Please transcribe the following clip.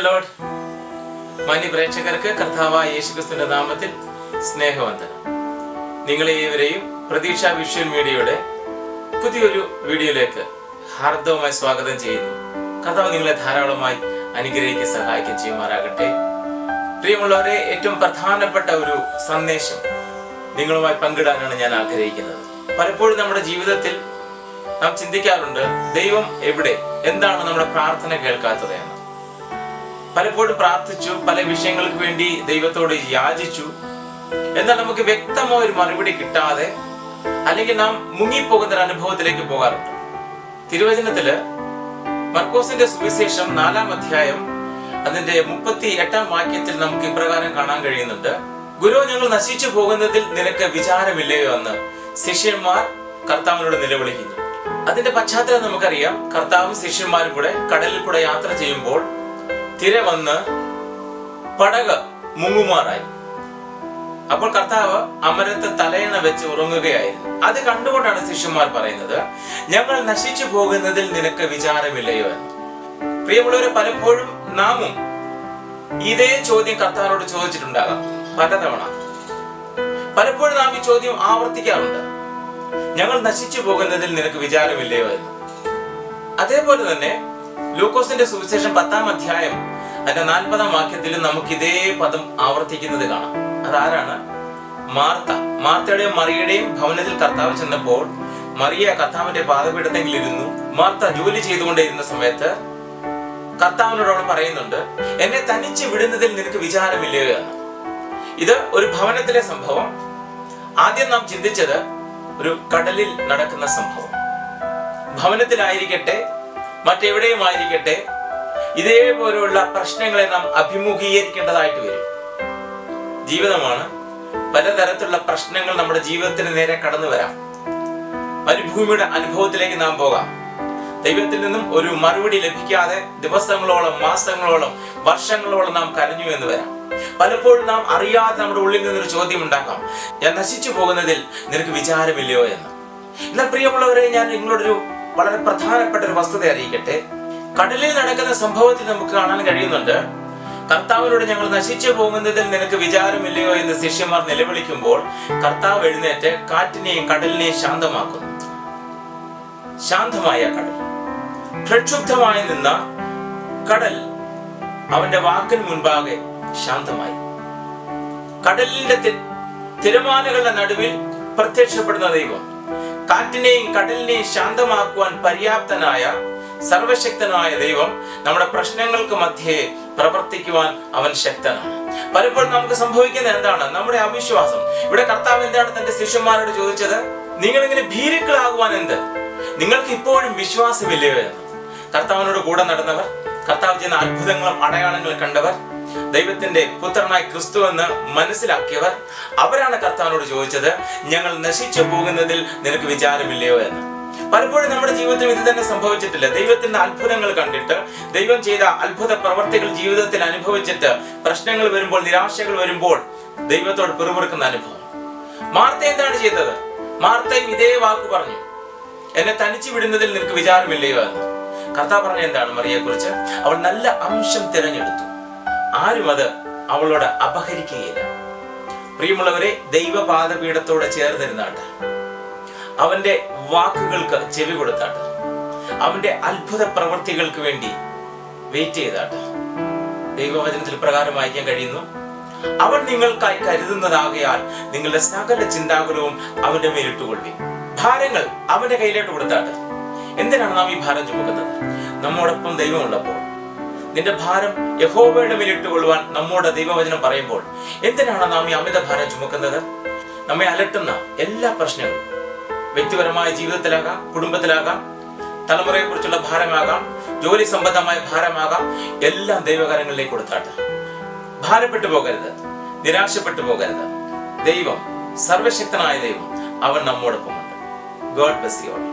load മാന്യ പ്രേക്ഷകർക്ക് കർത്താവായ യേശുക്രിസ്തുവിന്റെ നാമത്തിൽ സ്നേഹവന്ദനം നിങ്ങളെ ഏവരെയും പ്രതീക്ഷ വിഷ്വൽ മീഡിയയുടെ പുതിയൊരു വീഡിയോയിലേക്ക് ഹാർദവമായി സ്വാഗതം ചെയ്യുന്നു കർത്താവ് നിങ്ങളെ ധാരാളമായി അനുഗ്രഹിക്കുക സഹായിക്കുകയും ചെയ്യുമാറാകട്ടെ പ്രിയമുള്ളവരെ ഏറ്റവും പ്രധാനപ്പെട്ട ഒരു സന്ദേശം നിങ്ങളുമായി പങ്കിടാനാണ് ഞാൻ ആഗ്രഹിക്കുന്നത് പലപ്പോഴും നമ്മുടെ ജീവിതത്തിൽ നാം ചിന്തിക്കാറുണ്ട് ദൈവം എവിടെ എന്താണ് നമ്മുടെ പ്രാർത്ഥന കേൾക്കാത്തത് എന്ന് പലപ്പോഴും പ്രാർത്ഥിച്ചു പല വിഷയങ്ങൾക്ക് വേണ്ടി ദൈവത്തോട് യാചിച്ചു എന്നാൽ നമുക്ക് വ്യക്തമായ ഒരു മറുപടി കിട്ടാതെ അല്ലെങ്കിൽ നാം മുങ്ങിപ്പോകുന്ന ഒരു അനുഭവത്തിലേക്ക് പോകാറുണ്ട് തിരുവചനത്തില് മർക്കോസിന്റെ സുവിശേഷം നാലാം അധ്യായം അതിന്റെ മുപ്പത്തി എട്ടാം വാക്യത്തിൽ നമുക്ക് ഇപ്രകാരം കാണാൻ കഴിയുന്നുണ്ട് ഗുരു ഞങ്ങൾ നശിച്ചു പോകുന്നതിൽ നിനക്ക് വിചാരമില്ലയോ എന്ന് ശിഷ്യന്മാർ കർത്താവിനോട് നിലവിളിക്കുന്നു അതിന്റെ പശ്ചാത്തലം നമുക്കറിയാം കർത്താവും ശിഷ്യന്മാരും കൂടെ കടലിൽ കൂടെ യാത്ര ചെയ്യുമ്പോൾ തിര വന്ന് പടക് മുങ്ങുമാറായി അപ്പോൾ കർത്താവ് അമരത്ത് തലയണ വെച്ച് ഉറങ്ങുകയായിരുന്നു അത് കണ്ടുകൊണ്ടാണ് ശിഷ്യന്മാർ പറയുന്നത് ഞങ്ങൾ നശിച്ചു പോകുന്നതിൽ നിനക്ക് വിചാരമില്ലയോ എന്ന് പ്രിയമുള്ളവരെ പലപ്പോഴും നാമും ഇതേ ചോദ്യം കർത്താവിനോട് ചോദിച്ചിട്ടുണ്ടാകാം പലതവണ പലപ്പോഴും നാം ഈ ചോദ്യം ആവർത്തിക്കാറുണ്ട് ഞങ്ങൾ നശിച്ചു പോകുന്നതിൽ നിനക്ക് വിചാരമില്ലയോ എന്ന് അതേപോലെ തന്നെ ലൂക്കോസിന്റെ സുവിശേഷം പത്താം അധ്യായം അതിന്റെ നാൽപ്പതാം വാക്യത്തിൽ നമുക്ക് ഇതേ പദം ആവർത്തിക്കുന്നത് കാണാം അതാരാണ് മാർത്ത മാർത്തയുടെയും മറിയുടെയും ഭവനത്തിൽ കർത്താവ് ചെന്നപ്പോൾ മറിയ കർത്താവിന്റെ പാദപീഠത്തെങ്കിൽ ഇരുന്നു മാർത്ത ജോലി ചെയ്തുകൊണ്ടിരുന്ന സമയത്ത് കർത്താവിനോട് അവൾ പറയുന്നുണ്ട് എന്നെ തനിച്ച് വിടുന്നതിൽ നിനക്ക് വിചാരമില്ലയോ എന്ന് ഇത് ഒരു ഭവനത്തിലെ സംഭവം ആദ്യം നാം ചിന്തിച്ചത് ഒരു കടലിൽ നടക്കുന്ന സംഭവം ഭവനത്തിലായിരിക്കട്ടെ മറ്റെവിടെയും ആയിരിക്കട്ടെ ഇതേപോലെയുള്ള പ്രശ്നങ്ങളെ നാം അഭിമുഖീകരിക്കേണ്ടതായിട്ട് വരും ജീവിതമാണ് പലതരത്തിലുള്ള പ്രശ്നങ്ങൾ നമ്മുടെ ജീവിതത്തിന് നേരെ കടന്നു വരാം മരുഭൂമിയുടെ അനുഭവത്തിലേക്ക് നാം പോകാം ദൈവത്തിൽ നിന്നും ഒരു മറുപടി ലഭിക്കാതെ ദിവസങ്ങളോളം മാസങ്ങളോളം വർഷങ്ങളോളം നാം കരഞ്ഞു എന്ന് വരാം പലപ്പോഴും നാം അറിയാതെ നമ്മുടെ ഉള്ളിൽ നിന്നൊരു ചോദ്യം ഉണ്ടാക്കാം ഞാൻ നശിച്ചു പോകുന്നതിൽ നിനക്ക് വിചാരമില്ലയോ എന്ന് എന്നാൽ പ്രിയമുള്ളവരെ ഞാൻ നിങ്ങളോടൊരു വളരെ പ്രധാനപ്പെട്ട ഒരു വസ്തുത അറിയിക്കട്ടെ കടലിൽ നടക്കുന്ന സംഭവത്തിൽ നമുക്ക് കാണാൻ കഴിയുന്നുണ്ട് കർത്താവിനോട് ഞങ്ങൾ നശിച്ചു പോകുന്നതിൽ നിനക്ക് വിചാരമില്ലയോ എന്ന് ശിഷ്യന്മാർ നിലവിളിക്കുമ്പോൾ കർത്താവ് എഴുന്നേറ്റ് കാറ്റിനെയും കടലിനെയും ശാന്തമാക്കുന്നു ശാന്തമായ കടൽ പ്രക്ഷുബ്ധമായി നിന്ന കടൽ അവന്റെ വാക്കിന് മുൻപാകെ ശാന്തമായി കടലിന്റെ തി- തിരമാലകളുടെ നടുവിൽ പ്രത്യക്ഷപ്പെടുന്ന ദൈവം കാറ്റിനെയും കടലിനെയും ശാന്തമാക്കുവാൻ പര്യാപ്തനായ സർവശക്തനായ ദൈവം നമ്മുടെ പ്രശ്നങ്ങൾക്ക് മധ്യേ പ്രവർത്തിക്കുവാൻ അവൻ ശക്തനാണ് പലപ്പോഴും നമുക്ക് സംഭവിക്കുന്ന എന്താണ് നമ്മുടെ അവിശ്വാസം ഇവിടെ കർത്താവ് എന്താണ് തന്റെ ശിഷ്യന്മാരോട് ചോദിച്ചത് നിങ്ങൾ ഇങ്ങനെ ഭീരുക്കളാകുവാൻ എന്ത് നിങ്ങൾക്ക് ഇപ്പോഴും വിശ്വാസമില്ലയോ എന്ന് കർത്താവിനോട് കൂടെ നടന്നവർ കർത്താവ് ചെയ്യുന്ന അത്ഭുതങ്ങളും അടയാളങ്ങളും കണ്ടവർ ദൈവത്തിന്റെ പുത്രനായ ക്രിസ്തു എന്ന് മനസ്സിലാക്കിയവർ അവരാണ് കർത്താവിനോട് ചോദിച്ചത് ഞങ്ങൾ നശിച്ചു പോകുന്നതിൽ നിനക്ക് വിചാരമില്ലയോ എന്ന് പലപ്പോഴും നമ്മുടെ ജീവിതത്തിൽ ഇത് തന്നെ സംഭവിച്ചിട്ടില്ല ദൈവത്തിന്റെ അത്ഭുതങ്ങൾ കണ്ടിട്ട് ദൈവം ചെയ്ത അത്ഭുത പ്രവർത്തികൾ ജീവിതത്തിൽ അനുഭവിച്ചിട്ട് പ്രശ്നങ്ങൾ വരുമ്പോൾ നിരാശകൾ വരുമ്പോൾ ദൈവത്തോട് പിറുപിറുക്കുന്ന അനുഭവം മാർത്ത എന്താണ് ചെയ്തത് മാർത്തയും ഇതേ വാക്ക് പറഞ്ഞു എന്നെ തനിച്ചു വിടുന്നതിൽ നിനക്ക് വിചാരമില്ലയോ എന്ന് കർത്താവ് പറഞ്ഞ എന്താണ് മറിയെ കുറിച്ച് അവൾ നല്ല അംശം തിരഞ്ഞെടുത്തു ആരും അത് അവളോട് അപഹരിക്കുകയില്ല പ്രിയമുള്ളവരെ ദൈവപാദപീഠത്തോടെ ചേർന്നിരുന്നാട്ടെ അവന്റെ വാക്കുകൾക്ക് ചെവി കൊടുത്താട്ടെ അവന്റെ അത്ഭുത പ്രവൃത്തികൾക്ക് വേണ്ടി വെയിറ്റ് ചെയ്താട്ടെ ദൈവവചനത്തിൽ പ്രകാരം വായിക്കാൻ കഴിയുന്നു അവൻ നിങ്ങൾക്കായി കരുതുന്നതാകയാൽ നിങ്ങളുടെ സകല ചിന്താകുലവും അവന്റെ മേലിട്ടുകൊള്ളി ഭാരങ്ങൾ അവന്റെ കയ്യിലോട്ട് കൊടുത്താട്ടെ എന്തിനാണ് നാം ഈ ഭാരം ചുമക്കുന്നത് നമ്മോടൊപ്പം ദൈവമുള്ളപ്പോൾ നിന്റെ ഭാരം യഹോവയുടെ മേലിട്ടുകൊള്ളുവാൻ നമ്മോട് ദൈവവചനം പറയുമ്പോൾ എന്തിനാണ് നാം ഈ അമിത ഭാരം ചുമക്കുന്നത് നമ്മെ അലട്ടുന്ന എല്ലാ പ്രശ്നങ്ങളും വ്യക്തിപരമായ ജീവിതത്തിലാകാം കുടുംബത്തിലാകാം തലമുറയെ കുറിച്ചുള്ള ഭാരമാകാം ജോലി സംബന്ധമായ ഭാരമാകാം എല്ലാം ദൈവകാരങ്ങളിലേക്ക് കൊടുത്താട്ടെ ഭാരപ്പെട്ടു പോകരുത് നിരാശപ്പെട്ടു പോകരുത് ദൈവം സർവശക്തനായ ദൈവം അവൻ നമ്മോടൊപ്പമുണ്ട് ഗോഡ് ബ്ലസ് യു ഓൾ